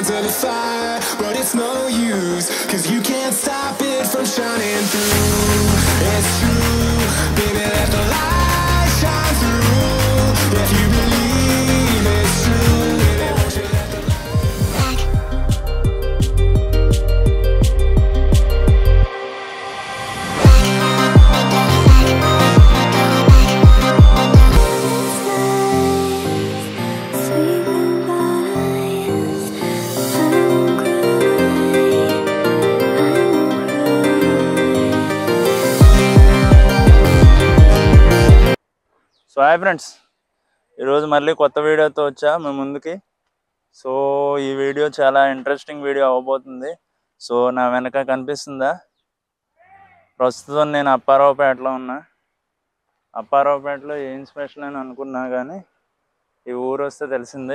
to the fire, but it's no use, cause you can't stop it from shining through. It's true, baby, let the light shine through. If you believe it's true, baby, won't you let the Sweet goodbyes. I won't cry. I won't cry. So hi friends ఈరోజు మళ్ళీ కొత్త వీడియోతో వచ్చా మీ ముందుకి so ఈ video చాలా interesting video అవ్వబోతుంది so నా వెనక కనిపిస్తుందా ప్రస్తుతం నేను అప్పారావుపేటలో ఉన్నా అప్పారావుపేటలో ఏం స్పెషల్ అని అనుకున్నా కానీ ఈ ఊరు వస్తే తెలిసింది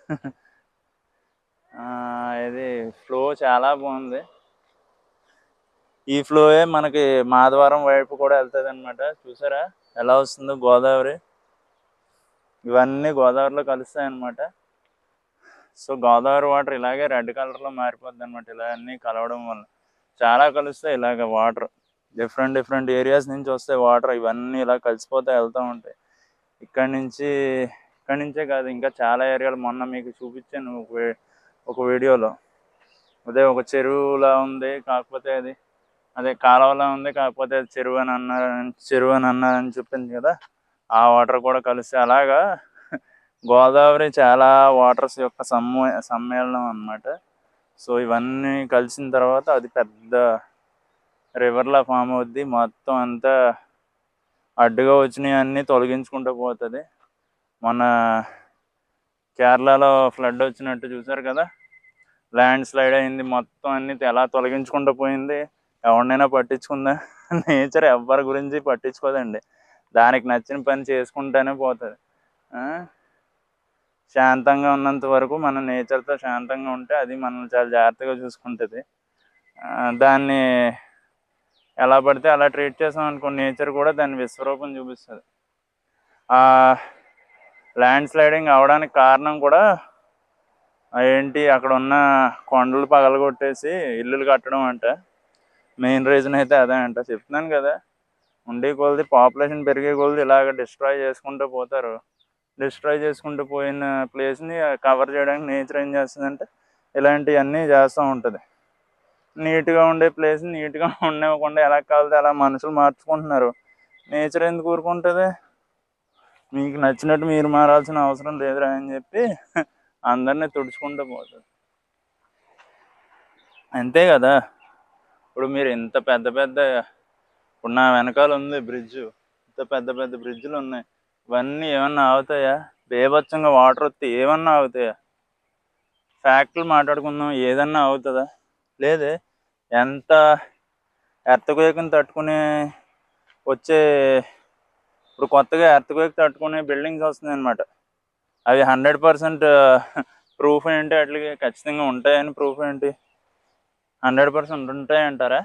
ఆ, ఇది ఫ్లో చాలా బాగుంది ఈ ఫ్లోయే మనకి మాధవరం వైపు కూడా వెళ్తుంది అనమాట చూసారా ఎలా వస్తుందో గోదావరి ఇవన్నీ గోదావరిలో కలుస్తాయి అనమాట సో గోదావరి వాటర్ ఇలాగే రెడ్ కలర్లో మారిపోద్ది అనమాట ఇలా అన్నీ కలవడం వల్ల చాలా కలుస్తాయి ఇలాగ వాటర్ డిఫరెంట్ డిఫరెంట్ ఏరియాస్ నుంచి వస్తాయి వాటర్ ఇవన్నీ ఇలా కలిసిపోతే వెళ్తూ ఉంటాయి ఇక్కడి నుంచి ఇక్కడి నుంచే కాదు ఇంకా చాలా ఏరియాలు మొన్న మీకు చూపించాను ఒక వీ- ఒక వీడియోలో అదే ఒక చెరువులా ఉంది కాకపోతే అది అదే కాలువలా ఉంది కాకపోతే అది చెరువు అని అన్నారు చెరువు అని అన్నారని చెప్పింది కదా ఆ వాటర్ కూడా కలిసి అలాగా గోదావరి చాలా వాటర్స్ యొక్క సమ్మ సమ్మేళనం అన్నమాట సో ఇవన్నీ కలిసిన తర్వాత అది పెద్ద రివర్లా ఫామ్ అవుద్ది మొత్తం అంతా అడ్డుగా వచ్చినవి అన్నీ తొలగించుకుంటూ పోతుంది మొన్న కేరళలో ఫ్లడ్ వచ్చినట్టు చూసారు కదా ల్యాండ్ స్లైడ్ అయింది మొత్తం అన్ని ఎలా తొలగించుకుంటూ పోయింది ఎవరినైనా పట్టించుకుందా నేచర్ ఎవ్వరి గురించి పట్టించుకోదండి దానికి నచ్చిన పని చేసుకుంటూనే పోతుంది ఆ? శాంతంగా ఉన్నంత వరకు మన నేచర్తో శాంతంగా ఉంటే అది మనల్ని చాలా జాగ్రత్తగా చూసుకుంటుంది ఆ, దాన్ని ఎలా పడితే అలా ట్రీట్ చేసాం అనుకో నేచర్ కూడా దాని విశ్వరూపం చూపిస్తుంది ఆ ల్యాండ్ స్లైడింగ్ అవడానికి కారణం కూడా ఆ ఏంటి అక్కడ ఉన్న కొండలు పగలగొట్టేసి ఇల్లులు కట్టడం అంట మెయిన్ రీజన్ అయితే అదే అంట చెప్తున్నాను కదా ఉండే కొలది పాపులేషన్ పెరిగే కొలది ఇలాగ డిస్ట్రాయ్ చేసుకుంటూ పోతారు డిస్ట్రాయ్ చేసుకుంటూ పోయిన ప్లేస్ని కవర్ చేయడానికి నేచర్ ఏం చేస్తుందంటే ఇలాంటివన్నీ చేస్తూ ఉంటుంది నీట్గా ఉండే ప్లేస్ నీట్గా ఉండనివ్వకుండా ఎలా కావాలితే అలా మనుషులు మార్చుకుంటున్నారు నేచర్ ఎందుకు ఊరుకుంటుంది మీకు నచ్చినట్టు మీరు మారాల్సిన అవసరం లేదురా అని చెప్పి అందరినీ తుడుచుకుంటూ పోతుంది అంతే కదా ఇప్పుడు మీరు ఇంత పెద్ద పెద్ద ఇప్పుడు నా వెనకాల ఉంది బ్రిడ్జ్ ఇంత పెద్ద పెద్ద బ్రిడ్జ్లు ఉన్నాయి ఇవన్నీ ఏమన్నా ఆగుతాయా బేభత్సంగా వాటర్ వస్తే ఏమన్నా ఆగుతాయా ఫ్యాక్టరీలు మాట్లాడుకుందాం ఏదన్నా అవుతుందా లేదే ఎంత ఎర్తక్వేక్ని తట్టుకునే వచ్చే ఇప్పుడు కొత్తగా ఎర్తక్వేక్ తట్టుకునే బిల్డింగ్స్ వస్తున్నాయి అనమాట అవి హండ్రెడ్ పర్సెంట్ ప్రూఫ్ ఏంటి అట్లకి ఖచ్చితంగా ఉంటాయని ప్రూఫ్ ఏంటి హండ్రెడ్ పర్సెంట్ ఉంటాయంటారా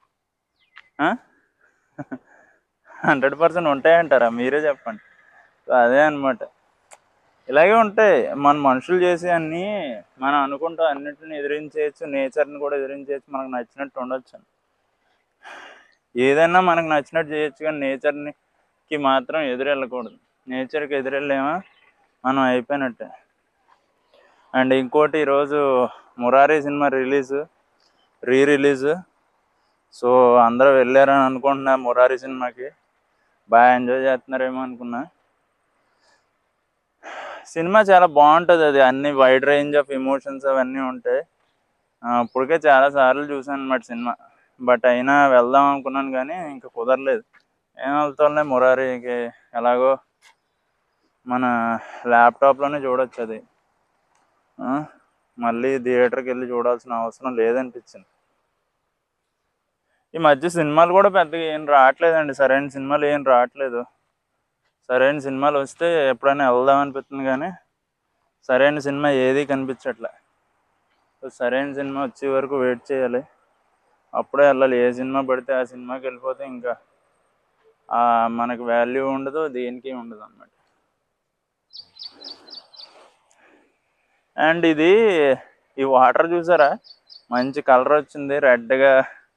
హండ్రెడ్ పర్సెంట్ ఉంటాయంటారా మీరే చెప్పండి సో అదే అనమాట ఇలాగే ఉంటాయి మన మనుషులు చేసే అన్నీ మనం అనుకుంటాం అన్నిటిని ఎదిరించేయచ్చు నేచర్ని కూడా ఎదిరించేయచ్చు మనకు నచ్చినట్టు ఉండొచ్చు ఏదైనా మనకు నచ్చినట్టు చేయొచ్చు కానీ నేచర్ని కి మాత్రం ఎదురెళ్ళకూడదు నేచర్కి ఎదురెళ్ళేమా మనం అయిపోయినట్టే అండ్ ఇంకోటి ఈరోజు Murari cinema release re release so అందరూ వెళ్ళారని అనుకుంటున్నా మురారి సినిమాకి బాగా ఎంజాయ్ చేస్తున్నారేమో అనుకున్నా సినిమా చాలా బాగుంటుంది అది అన్ని వైడ్ రేంజ్ ఆఫ్ ఎమోషన్స్ అవన్నీ ఉంటాయి ఆ, ఇప్పటికే చాలా సార్లు చూసాను అనమాట సినిమా బట్ అయినా వెళ్దాం అనుకున్నాను కానీ ఇంకా కుదరలేదు ఏం వెళ్తాంలే మురారికి ఎలాగో మన ల్యాప్టాప్లోనే చూడొచ్చు అది ఆ, మళ్ళీ థియేటర్కి వెళ్ళి చూడాల్సిన అవసరం లేదనిపించింది ఈ మధ్య సినిమాలు కూడా పెద్దగా ఏం రావట్లేదండి సరైన సినిమాలు ఏం రావట్లేదు సరైన సినిమాలు వస్తే ఎప్పుడైనా వెళ్దాం అనిపిస్తుంది కానీ సరైన సినిమా ఏది కనిపించట్లే సో సరైన సినిమా వచ్చే వరకు వెయిట్ చేయాలి అప్పుడే వెళ్ళాలి ఏ సినిమా పడితే ఆ సినిమాకి వెళ్ళిపోతే ఇంకా ఆ మనకు వాల్యూ ఉండదు దేనికి ఉండదు అన్నమాట అండ్ ఇది ఈ వాటర్ చూసారా మంచి కలర్ వచ్చింది రెడ్గా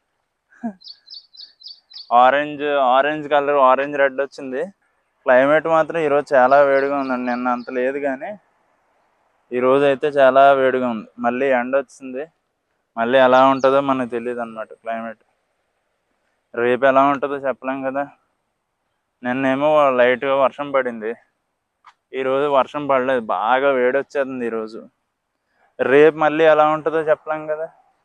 orange orange colour orange red వచ్చింది క్లైమేట్ మాత్రం ఈరోజు చాలా వేడిగా ఉందండి నిన్న అంత లేదు కానీ ఈరోజు అయితే చాలా వేడిగా ఉంది మళ్ళీ ఎండ వచ్చింది మళ్ళీ ఎలా ఉంటుందో మనకు తెలియదు అనమాట క్లైమేట్ రేపు ఎలా ఉంటుందో చెప్పలేం కదా నిన్నేమో లైట్గా వర్షం పడింది ఈరోజు వర్షం పడలేదు బాగా వేడి వచ్చేస్తుంది ఈరోజు రేపు మళ్ళీ ఎలా ఉంటుందో చెప్పలేం కదా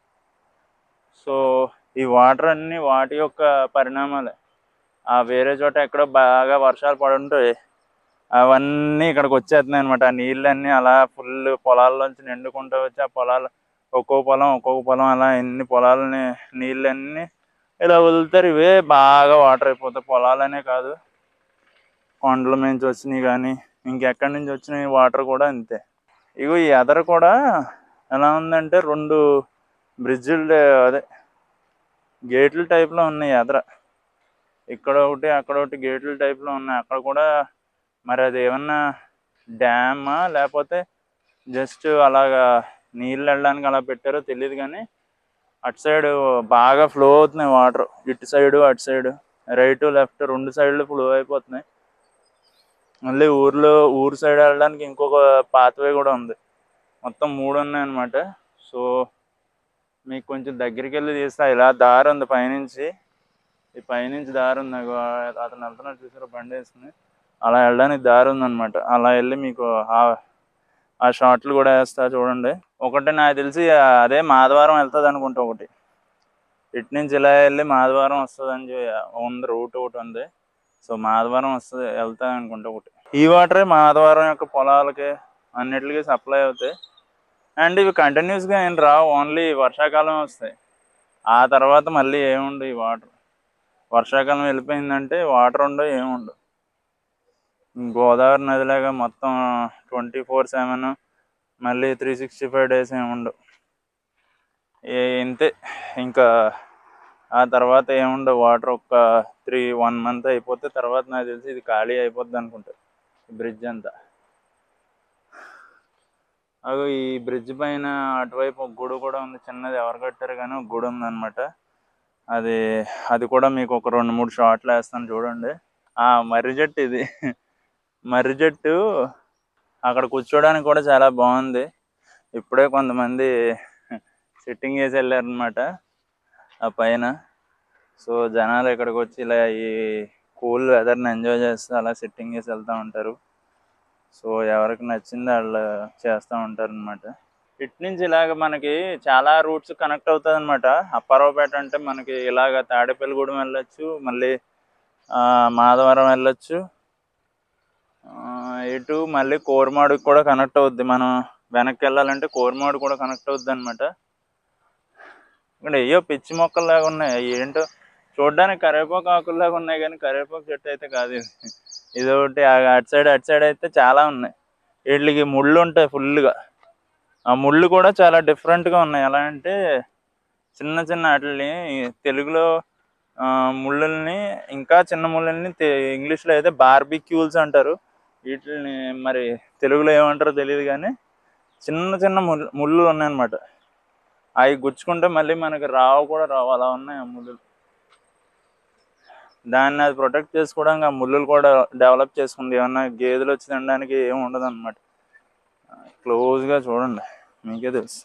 సో ఈ వాటర్ అన్నీ వాటి యొక్క పరిణామాలే ఆ వేరే చోట ఎక్కడో బాగా వర్షాలు పడుంటాయి అవన్నీ ఇక్కడికి వచ్చేస్తున్నాయి అనమాట ఆ నీళ్ళన్నీ అలా ఫుల్ పొలాల్లోంచి నిండుకుంటూ వచ్చి ఆ పొలాలు ఒక్కో పొలం ఒక్కొక్క పొలం అలా ఎన్ని పొలాలని నీళ్ళన్నీ ఇలా వదులుతారు ఇవే బాగా వాటర్ అయిపోతాయి పొలాలనే కాదు కొండల నుంచి వచ్చినాయి కానీ ఇంకెక్కడి నుంచి వచ్చినాయి వాటర్ కూడా అంతే ఇగో ఈ ఎదర కూడా ఎలా ఉందంటే రెండు బ్రిడ్జిలు అదే గేట్ల టైప్లో ఉన్నాయి ఎదర ఇక్కడ ఒకటి అక్కడ ఒకటి గేట్ల టైప్లో ఉన్నాయి అక్కడ కూడా మరి అది ఏమన్నా డ్యామా లేకపోతే జస్ట్ అలాగా నీళ్ళు వెళ్ళడానికి అలా పెట్టారో తెలియదు కానీ అటు సైడ్ బాగా ఫ్లో అవుతున్నాయి వాటర్ ఇటు సైడు అటు సైడు రైట్ లెఫ్ట్ రెండు సైడ్లు ఫ్లో అయిపోతున్నాయి మళ్ళీ ఊర్లో ఊరు సైడ్ వెళ్ళడానికి ఇంకొక పాత్వే కూడా ఉంది మొత్తం మూడు ఉన్నాయి అనమాట సో మీకు కొంచెం దగ్గరికి వెళ్ళి తీస్తా ఇలా దారి ఉంది పైనుంచి ఈ పైనుంచి దారి ఉంది అగో అతను వెళ్తున్నాడు చూసారా బండి వేసుకుని అలా వెళ్ళడానికి దారి ఉందన్నమాట అలా వెళ్ళి మీకు ఆ- ఆ షార్ట్లు కూడా వేస్తా చూడండి ఒకటి నాకు తెలిసి అదే మాధవరం వెళ్తుంది అనుకుంటా ఒకటి ఇటు నుంచి ఇలా వెళ్ళి మాధవరం వస్తుంది అని చెప్పి ఉంది రూట్ ఒకటి ఉంది సో మాధవరం వస్తుంది వెళ్తా అనుకుంటా ఒకటి ఈ వాటరే మాధవరం యొక్క పొలాలకి అన్నిటికీ సప్లై అవుతాయి అండ్ ఇవి కంటిన్యూస్గా ఏం రావు ఓన్లీ వర్షాకాలం వస్తాయి ఆ తర్వాత మళ్ళీ ఏముండవు ఈ వాటర్ వర్షాకాలం వెళ్ళిపోయిందంటే వాటర్ ఉండవు ఏముండవు గోదావరి నదిలాగా మొత్తం ట్వంటీ ఫోర్ సెవెన్ మళ్ళీ త్రీ సిక్స్టీ ఫైవ్ డేస్ ఏమి ఉండవు ఏ- ఇంతే ఇంకా ఆ తర్వాత ఏముండవు వాటర్ ఒక త్రీ వన్ మంత్ అయిపోతే తర్వాత నాకు తెలిసి ఇది ఖాళీ అయిపోద్ది అనుకుంటా బ్రిడ్జ్ అంతా అగో ఈ బ్రిడ్జ్ పైన అటువైపు ఒక గుడి కూడా ఉంది చిన్నది ఎవరు కట్టారు కానీ ఒక గుడి ఉందన్నమాట అది అది కూడా మీకు ఒక రెండు మూడు షాట్లు వేస్తాను చూడండి ఆ మర్రి చెట్టు ఇది మర్రి చెట్టు అక్కడ కూర్చోడానికి కూడా చాలా బాగుంది ఇప్పుడే కొంతమంది సిట్టింగ్ చేసి వెళ్ళారనమాట ఆ పైన సో జనాలు ఇక్కడికి వచ్చి ఇలా ఈ కూల్ వెదర్ని ఎంజాయ్ చేస్తూ అలా సిట్టింగ్ చేసి వెళ్తూ ఉంటారు సో ఎవరికి నచ్చింది వాళ్ళు చేస్తూ ఉంటారు అనమాట ఇటు నుంచి ఇలాగ మనకి చాలా రూట్స్ కనెక్ట్ అవుతుంది అనమాట అప్పారావుపేట అంటే మనకి ఇలాగ తాడేపల్లిగూడెం వెళ్ళొచ్చు మళ్ళీ ఆ, మాధవరం వెళ్ళొచ్చు ఆ, ఇటు మళ్ళీ కోరమాడుకి కూడా కనెక్ట్ అవుద్ది మనం వెనక్కి వెళ్ళాలంటే కోరమాడు కూడా కనెక్ట్ అవుద్ది అనమాట ఇక్కడ అయ్యో పిచ్చి మొక్కల్లాగా ఉన్నాయి అవి ఏంటో చూడడానికి కరివేపాకు ఆకుల్లాగా ఉన్నాయి కానీ కరివేపాకు చెట్టు అయితే కాదు ఇది ఇది ఒకటి ఆ- అటు సైడ్ అటు సైడ్ అయితే చాలా ఉన్నాయి వీటికి ముళ్ళు ఉంటాయి ఫుల్గా ఆ ముళ్ళు కూడా చాలా డిఫరెంట్గా ఉన్నాయి ఎలా అంటే చిన్న చిన్న వాటిని తెలుగులో ఆ, ముళ్ళుల్ని ఇంకా చిన్న ముళ్ళని ఇంగ్లీష్లో అయితే బార్బిక్యూల్స్ అంటారు వీటిని మరి తెలుగులో ఏమంటారో తెలియదు కానీ చిన్న చిన్న ముళ్ళు ముళ్ళు ఉన్నాయన్నమాట అవి గుచ్చుకుంటే మళ్ళీ మనకి రావు కూడా రావు అలా ఉన్నాయి ఆ ముళ్ళు దాన్ని అది ప్రొటెక్ట్ చేసుకోవడానికి ఆ ముళ్ళులు కూడా డెవలప్ చేసుకుంది ఏమన్నా గేదెలు వచ్చి తినడానికి ఏమి ఉండదు అనమాట క్లోజ్గా చూడండి మీకే తెలుసు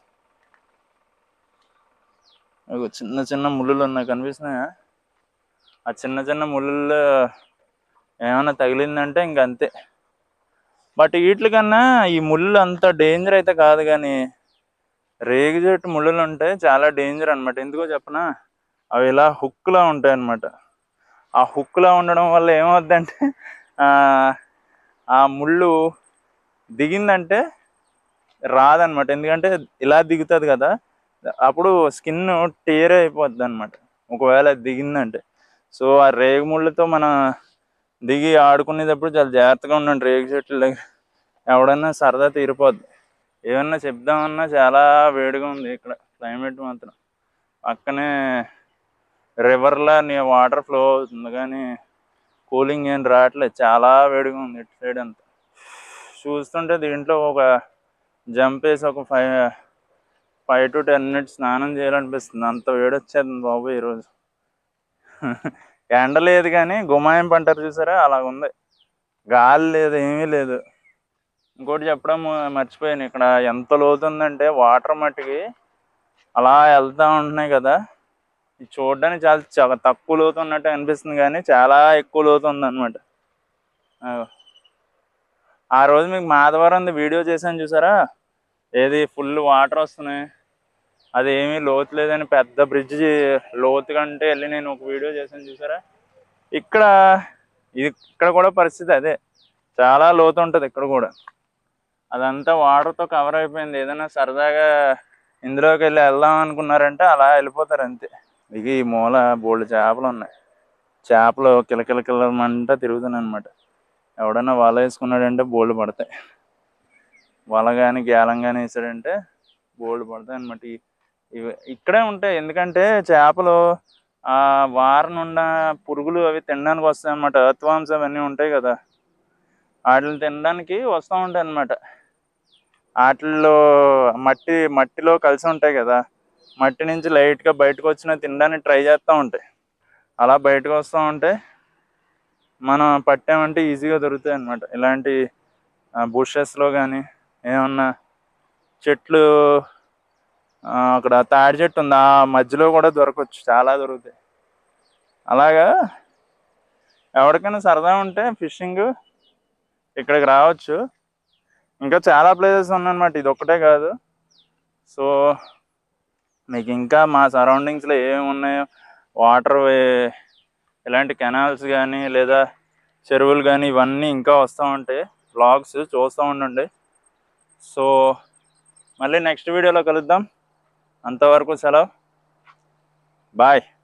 అగో చిన్న చిన్న ముళ్ళులు ఉన్నాయి కనిపిస్తున్నాయా ఆ చిన్న చిన్న ముళ్ళుల్లో ఏమైనా తగిలిందంటే ఇంక అంతే బట్ వీటి కన్నా ఈ ముళ్ళు అంత డేంజర్ అయితే కాదు కానీ రేగి చెట్టు ముళ్ళులు ఉంటాయి చాలా డేంజర్ అన్నమాట ఎందుకో చెప్పనా అవి ఇలా హుక్లా ఉంటాయి అన్నమాట ఆ హుక్లా ఉండడం వల్ల ఏమవుద్దంటే ఆ, ఆ ముళ్ళు దిగిందంటే రాదనమాట ఎందుకంటే ఇలా దిగుతుంది కదా అప్పుడు స్కిన్ టేర్ అయిపోద్ది అనమాట ఒకవేళ అది దిగిందంటే సో ఆ రేగు ముళ్ళతో మనం దిగి ఆడుకునేటప్పుడు చాలా జాగ్రత్తగా ఉండండి రేగు చెట్ల దగ్గర ఎవడన్నా సరదా తీరిపోద్ది ఏమన్నా చెప్దామన్నా చాలా వేడిగా ఉంది ఇక్కడ క్లైమేట్ మాత్రం పక్కనే రివర్లా నీ వాటర్ ఫ్లో అవుతుంది కానీ కూలింగ్ ఏం రావట్లేదు చాలా వేడిగా ఉంది ఇటు సైడ్ అంతా చూస్తుంటే దీంట్లో ఒక జంప్ వేసి ఒక five five to ten minutes స్నానం చేయాలనిపిస్తుంది అంత వేడి వచ్చేది బాబు ఈరోజు ఎండ లేదు కానీ గుమాయింపు అంటారు చూసారా అలాగ ఉంది గాలి లేదు ఏమీ లేదు ఇంకోటి చెప్పడం మర్చిపోయాను ఇక్కడ ఎంత లోతు ఉందంటే వాటర్ మట్టికి అలా వెళ్తూ ఉంటున్నాయి కదా ఇది చూడడానికి చాలా చాలా తక్కువ లోతు ఉన్నట్టు అనిపిస్తుంది కానీ చాలా ఎక్కువ లోతు ఉందన్నమాట ఆ. ఆ రోజు మీకు మాధవరం వీడియో చేశాను చూసారా ఏది ఫుల్ వాటర్ వస్తున్నాయి అది ఏమీ లోతు లేదని పెద్ద బ్రిడ్జ్ లోతు కంటే వెళ్ళి నేను ఒక వీడియో చేశాను చూసారా ఇక్కడ ఇది ఇక్కడ కూడా పరిస్థితి అదే చాలా లోతు ఉంటుంది ఇక్కడ కూడా అదంతా వాటర్తో కవర్ అయిపోయింది ఏదైనా సరదాగా ఇందులోకి వెళ్ళి వెళ్దాం అనుకున్నారంటే అలా వెళ్ళిపోతారు అంతే ఇక ఈ మూల బోల్డ్ చేపలు ఉన్నాయి చేపలు కిలకిల కిలమంటా తిరుగుతున్నాయి అనమాట ఎవడన్నా వల వేసుకున్నాడంటే బోల్డ్ పడతాయి వల కానీ గేలం కానీ వేసాడంటే బోల్డ్ పడతాయి అనమాట ఇవి ఇక్కడే ఉంటాయి ఎందుకంటే చేపలు ఆ వారం ఉన్న పురుగులు అవి తినడానికి వస్తాయి అనమాట అత్వాంశం అవన్నీ ఉంటాయి కదా వాటిని తినడానికి వస్తూ ఉంటాయి అనమాట వాటిల్లో మట్టి మట్టిలో కలిసి ఉంటాయి కదా మట్టి నుంచి లైట్గా బయటకు వచ్చిన తినడానికి ట్రై చేస్తూ ఉంటాయి అలా బయటకు వస్తూ ఉంటే మనం పట్టామంటే ఈజీగా దొరుకుతాయి అనమాట ఇలాంటి బుషెస్లో కానీ ఏమన్నా చెట్లు ఆ, అక్కడ తాడి చెట్టు ఉంది ఆ మధ్యలో కూడా దొరకవచ్చు చాలా దొరుకుతాయి అలాగా ఎవరికైనా సరదా ఉంటే ఫిషింగ్ ఇక్కడికి రావచ్చు ఇంకా చాలా ప్లేసెస్ ఉన్నాయన్నమాట ఇది ఒక్కటే కాదు సో మీకు ఇంకా మా సరౌండింగ్స్లో ఏమి ఉన్నాయో వాటర్ ఇలాంటి కెనాల్స్ కానీ లేదా చెరువులు కానీ ఇవన్నీ ఇంకా వస్తూ ఉంటాయి బ్లాగ్స్ చూస్తూ ఉండండి సో మళ్ళీ నెక్స్ట్ వీడియోలో కలుద్దాం అంతవరకు సెలవు బాయ్